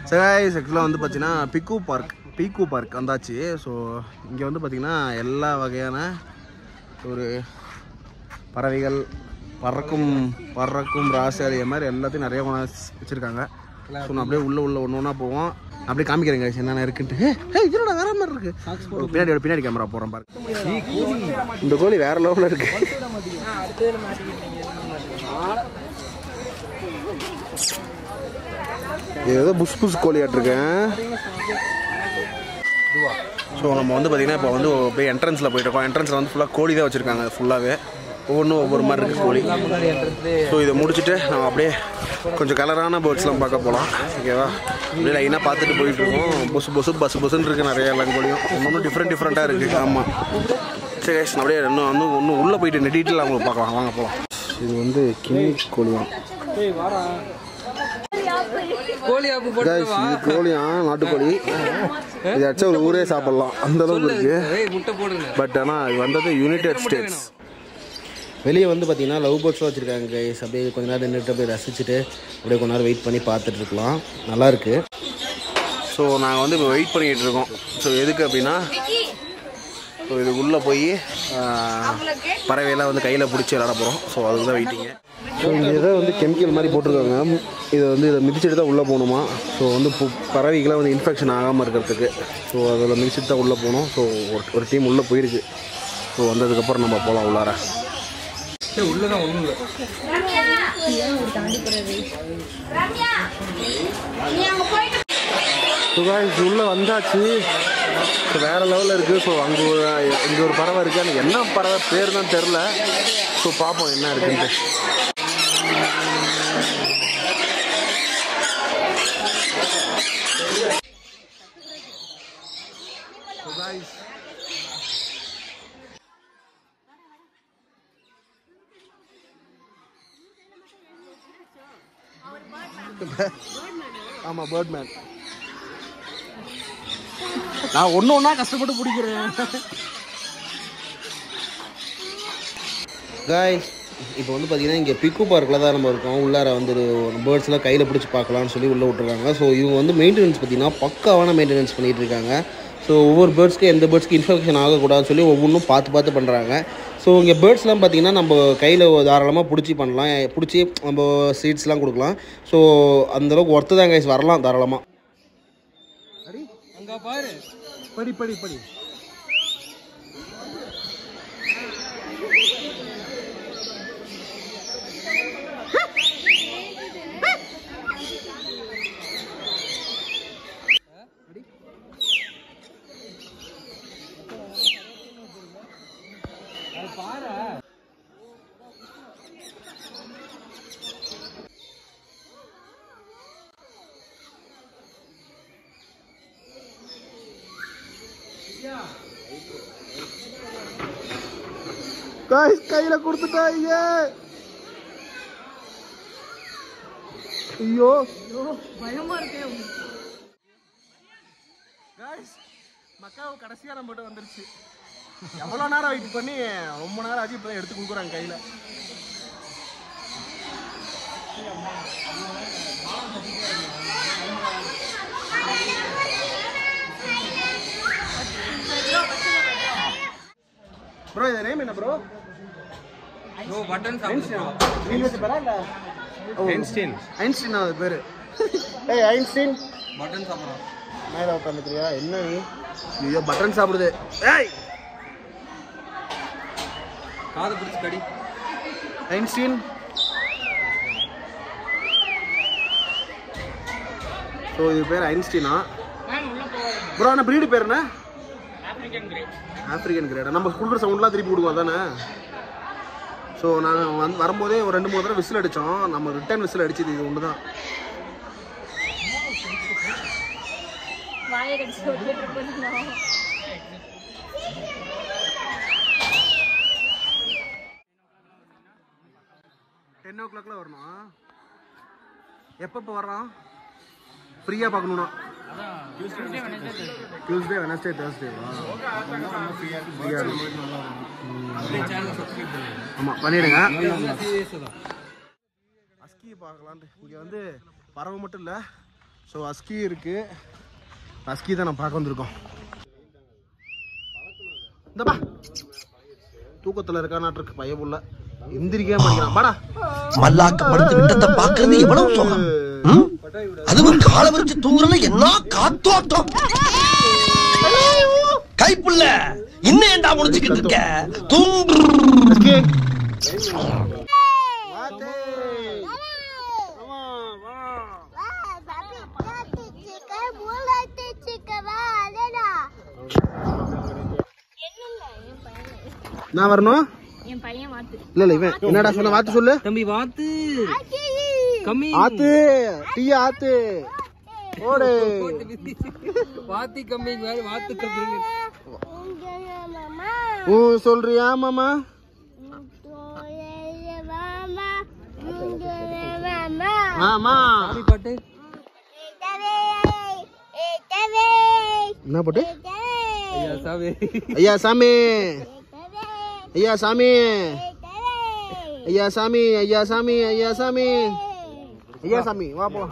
சரி ஆக்சுவலாக வந்து பார்த்தீங்கன்னா பிக்கு பார்க் பீக்கு பார்க் வந்தாச்சு ஸோ இங்கே வந்து பார்த்தீங்கன்னா எல்லா வகையான ஒரு பறவைகள் பறக்கும் பறக்கும் ராசி அதே மாதிரி எல்லாத்தையும் நிறைய கொண்டாந்து வச்சுருக்காங்க ஸோ நான் அப்படியே உள்ளே உள்ள ஒன்று ஒன்றா போவோம் அப்படியே காமிக்கிறேங்க என்னென்ன இருக்குன்ட்டு ஏ ஏய், இதோட வேற மாதிரி இருக்கு ஒரு பின்னாடி பின்னாடி கேமரா போகிறேன் பாருங்க இந்த கோழி வேற லெவலில் இருக்கு இது ஏதோ புஷ் புஷ் கோழியாட்டிருக்கேன் ஸோ நம்ம வந்து பார்த்திங்கன்னா இப்போ வந்து போய் என்ட்ரன்ஸில் போயிட்டு இருக்கோம் என்ட்ரன்ஸில் வந்து ஃபுல்லாக கோழி தான் வச்சுருக்காங்க ஃபுல்லாகவே ஒவ்வொன்றும் ஒவ்வொரு மாதிரி இருக்குது கோழி ஸோ இதை முடிச்சுட்டு நம்ம அப்படியே கொஞ்சம் கலரான பேர்ட்ஸ்லாம் பார்க்க போகலாம் ஓகேவா அப்படியே லைனாக பார்த்துட்டு போயிட்டு இருக்கோம் புசு புசு பஸ் புசுன்னு இருக்குது நிறைய எல்லாம் கோழியும் ஒன்றும் டிஃப்ரெண்ட் டிஃப்ரெண்ட்டாக இருக்குது ஆமாம் சரி guys, நான் அப்படியே இன்னும் வந்து இன்னும் உள்ளே போயிட்டு இந்த டீட்டெயில் அவங்களுக்கு பார்க்கலாம் வாங்க போகலாம் இது வந்து கிண்ணி கோழியும் கோழி ஆப்பு போட்டு Guys, இது கோழியா நாட்டுக்கோழி இது அடிச்சா ஒரு ஊரே சாப்பிடலாம் அந்த அளவுக்கு இருக்கு ஏய் முட்டை போடுங்க பட் ஆனால் இது வந்தது யுனைடெட் ஸ்டேட்ஸ் வெளியே வந்து பார்த்தீங்கன்னா லவ் பேர்ட்ஸும் வச்சுருக்காங்க கைஸ் அப்படியே கொஞ்ச நேரம் நின்றுட்டு அப்படியே ரசிச்சுட்டு அப்படியே கொஞ்ச நேரம் வெயிட் பண்ணி பார்த்துட்டு இருக்கலாம் நல்லா இருக்கு ஸோ நாங்கள் வந்து இப்போ வெயிட் பண்ணிக்கிட்டு இருக்கோம் ஸோ எதுக்கு அப்படின்னா ஸோ இதுக்குள்ளே போய் பறவையெல்லாம் வந்து கையில் பிடிச்சி விளாட போகிறோம் ஸோ அதுக்கு தான் வெயிட்டிங்க ஸோ இங்கே ஏதோ வந்து கெமிக்கல் மாதிரி போட்டிருக்காங்க இதை வந்து இதை மிதிச்சுட்டு தான் உள்ளே போகணுமா ஸோ வந்து பு- பறவைக்கெல்லாம் வந்து இன்ஃபெக்ஷன் ஆகாமல் இருக்கிறதுக்கு ஸோ அதில் மிதிச்சுட்டு தான் உள்ளே போகணும் ஸோ ஒரு ஒரு டீம் உள்ளே போயிருக்கு ஸோ வந்ததுக்கப்புறம் நம்ம போகலாம் உள்ளார சரி உள்ளதான் ஒண்ணும் இல்லை ஸோ இது உள்ளே வந்தாச்சு ஸோ வேறு லெவலில் இருக்குது ஸோ அங்கே ஒரு இங்கே ஒரு பறவை இருக்குது எனக்கு என்ன பறவை பேர் தான் தெரில ஸோ பார்ப்போம் என்ன இருக்குன்ட்டு So guys, ஆமா பேர்ட் மேன் நான் ஒன்று ஒன்றா கஷ்டப்பட்டு பிடிக்கிறேன் காய்ஸ் இப்போ வந்து பார்த்தீங்கன்னா இங்கே பிக்கு பார்க்கில் தான் நம்ம இருக்கோம் உள்ளார வந்து பேர்ட்ஸ்லாம் கையில் பிடிச்சி பார்க்கலாம்னு சொல்லி உள்ளே விட்ருக்காங்க ஸோ இவங்க வந்து மெயின்டெனன்ஸ் பார்த்தீங்கன்னா பக்காவான மெயின்டெனன்ஸ் பண்ணிட்டு இருக்காங்க ஸோ ஒவ்வொரு பேர்ட்ஸ்க்கு எந்த பேர்ட்ஸ்க்கு இன்ஃபெக்ஷன் ஆகக்கூடாதுன்னு சொல்லி ஒவ்வொன்றும் பார்த்து பார்த்து பண்ணுறாங்க ஸோ இங்கே பேர்ட்ஸ்லாம் பார்த்தீங்கன்னா நம்ம கையில் தாராளமாக பிடிச்சி பண்ணலாம் பிடிச்சி நம்ம சீட்ஸ்லாம் கொடுக்கலாம் ஸோ அந்தளவுக்கு ஒர்த்து தான் கைஸ் வரலாம் தாராளமாக அங்க பாரு படி படி படி காய்ஸ் கையில கொடுத்துட்டாங்க ஐயோ காய்ஸ் மக்காவு கடைசியா நம்மகிட்ட வந்துருச்சு எவ்வளோ நேரம் வெயிட் பண்ணி ரொம்ப நேரம் ஆச்சு இப்போ எடுத்து கொடுக்குறாங்க கையில் ப்ரோ இது நேம் என்ன ப்ரோ ஓ பட்டன் சாப்பிடுறோம் நீங்க வச்ச பேரா இல்ல ஐன்ஸ்டீன் ஐன்ஸ்டீன் அது பேரு ஏய் ஐன்ஸ்டீன் பட்டன் சாப்பிடுறோம் மேல உட்காந்துக்கிறியா என்ன நீ ஐயோ பட்டன் சாப்பிடுது ஏய் காது பிடிச்சி கடி ஐன்ஸ்டீன் ஸோ இது பேர் ஐன்ஸ்டீனா ப்ரோ என்ன ப்ரீடு பேர் என்ன ஆப்பிரிக்கன் கிரேடா நம்ம கொடுக்குற சவுண்ட்லாம் திருப்பி கொடுக்குவோம் தானே ஸோ நாங்கள் வந்து வரும்போதே ஒரு ரெண்டு மூணு தடவை விசில் அடித்தோம் நம்ம ரிட்டர்ன் விசில் அடிச்சது இது ஒன்று தான் வாயை கடிச்சு விட்டுட்டு இருக்கணும் டென் ஓ கிளாக்ல வரணும் எப்பப்போ வர்றான் ஃப்ரீயாக பார்க்கணும்னா டியூஸ்டே வெனஸ்டே தேர்ஸ்டே ஆமாம் பண்ணிடுங்க அஸ்கி பார்க்கலான்ட்டு இங்கே வந்து பறவை மட்டும் இல்லை ஸோ அஸ்கி இருக்குது அஸ்கி தான் நான் பார்க்க வந்திருக்கோம் இந்தப்பா தூக்கத்தில் இருக்கானாட்டிருக்கு பையன் எந்திரிக்கவே மாட்டேங்கிறான் பாடா மல்லாக்க படுத்து விட்டத்தை பாக்குறது எவ்வளவு சுகம் ம்? அதுவும் கால வச்சு தூங்குறது என்ன காத்தோட்டம் கைப்புள்ள இன்னும் ஏன்டா முடிச்சுக்கிட்டு இருக்க தூங்கு அஸ்கி வாத்தே ஆமா வா நான் வரணும் என் பையன் மாத்து இல்ல இல்ல இவன் என்னடா சொன்ன வாத்து சொல்லு தம்பி வாத்து கம்மி ஆத்து டீ ஆத்து ஓடு வாத்தி கம்மி மாதிரி வாத்து கம்மி ஊ சொல்றியா மாமா மாமா சாமி பாட்டு என்ன போட்டு ஐயா சாமி ஐயா சாமி ஐயா சாமி ஐயா சாமி ஐயா சாமி ஐயா சாமி ஐயா சாமி வா போ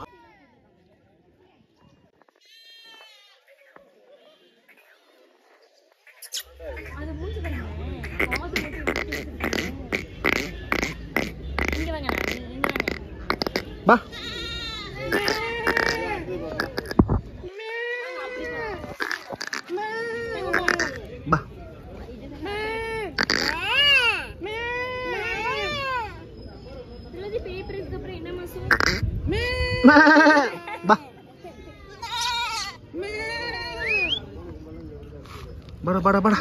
அது மூஞ்சி பாருங்க காது மட்டும் இங்க வாங்க இங்க வாங்க பா பா திருதி பேப்பருக்கு அப்புறம் என்ன மாசம் பா படா படா படா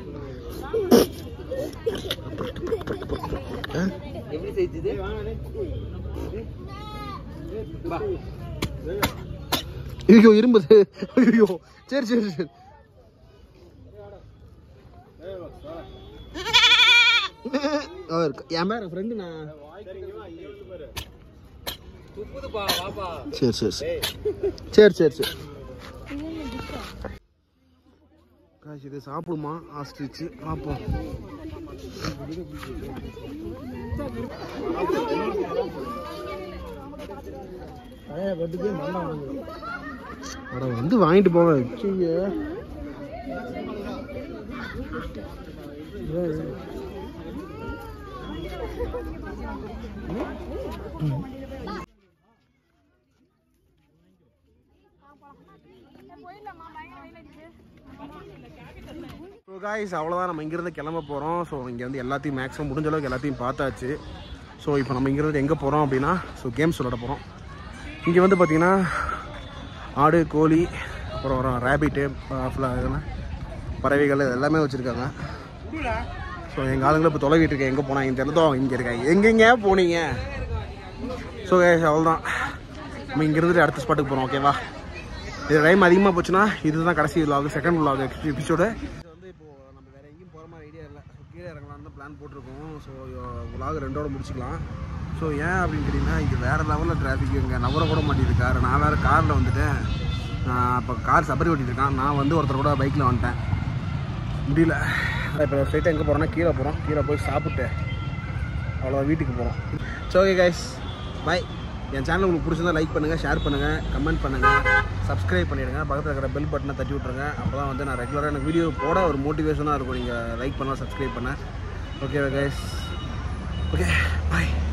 எப்படி செய்யுது ஐயோ இரும்புது ஐயோ சரி சரி சரி அவன் இருக்கு. என் பேர் ஃப்ரெண்டு நான் துப்புதுப்பா வாப்பா சரி சரி சரி சரி சரி சரி காசு இது சாப்பிடுமா ஆஸ்ட்ரிச்சு பார்ப்போம் அட வந்து வாங்கிட்டு போவேன் ஐயோ. ஸோ காய்ஸ் அவ்வளோதான் நம்ம இங்கேருந்து கிளம்ப போகிறோம் ஸோ இங்கே வந்து எல்லாத்தையும் மேக்ஸிமம் முடிஞ்ச அளவுக்கு எல்லாத்தையும் பார்த்தாச்சு ஸோ இப்போ நம்ம இங்கேருந்து எங்கே போகிறோம் அப்படின்னா ஸோ கேம்ஸ் விளாட போகிறோம் இங்கே வந்து பார்த்தீங்கன்னா ஆடு கோழி அப்புறம் வரும் ரேபிட்டு பறவைகள் இது எல்லாமே வச்சுருக்காங்க ஸோ எங்கள் ஆளுங்களை இப்போ தொலைவிட்டு இருக்கேன் எங்கே போனாங்க தெரிஞ்சதோ இங்கே இருக்காங்க எங்கெங்க போனீங்க ஸோ அவ்வளோதான் நம்ம இங்கேருந்து அடுத்த ஸ்பாட்டுக்கு போகிறோம் ஓகேவா இது டைம் அதிகமாக போச்சுன்னா இதுதான் கடைசி vlog செகண்ட் vlog எபிசோடு வந்து இப்போ நம்ம வேற எங்கேயும் போகிற மாதிரி ஐடியா இல்லை ஸோ கீழே இறங்கலாம் தான் பிளான் போட்டிருக்கோம் ஸோ vlog ரெண்டோட முடிச்சுக்கலாம் ஸோ ஏன் அப்படின்னு கேட்டிங்கன்னா இங்கே வேறு லெவலில் டிராஃபிக் இங்கே நவர கூட மாட்டேங்குது கார் நான் வேறு காரில் வந்துட்டேன் நான் இப்போ கார் சபரி ஓட்டிட்டு இருக்கான் நான் வந்து ஒருத்தர் கூட பைக்கில் வந்துட்டேன் முடியல இப்போ ஸ்ட்ரைட்டாக எங்கே போகிறோன்னா கீழே போகிறோம் கீழே போய் சாப்பிட்டு அவ்வளோ வீட்டுக்கு போகிறோம் ஸோ ஓகே கைஸ் பை என் சேனல் உங்களுக்கு பிடிச்சிருந்தா லைக் பண்ணுங்கள் ஷேர் பண்ணுங்கள் கமெண்ட் பண்ணுங்கள் சப்ஸ்கிரைப் பண்ணிடுங்க பக்கத்தில் இருக்கிற பெல் பட்டனை தட்டி விட்ருங்க அப்போ தான் வந்து நான் ரெகுலராக எனக்கு வீடியோ போட ஒரு மோட்டிவேஷனாக இருக்கும் நீங்கள் லைக் பண்ணலாம் சப்ஸ்கிரைப் பண்ண ஓகே கைஸ் ஓகே பாய்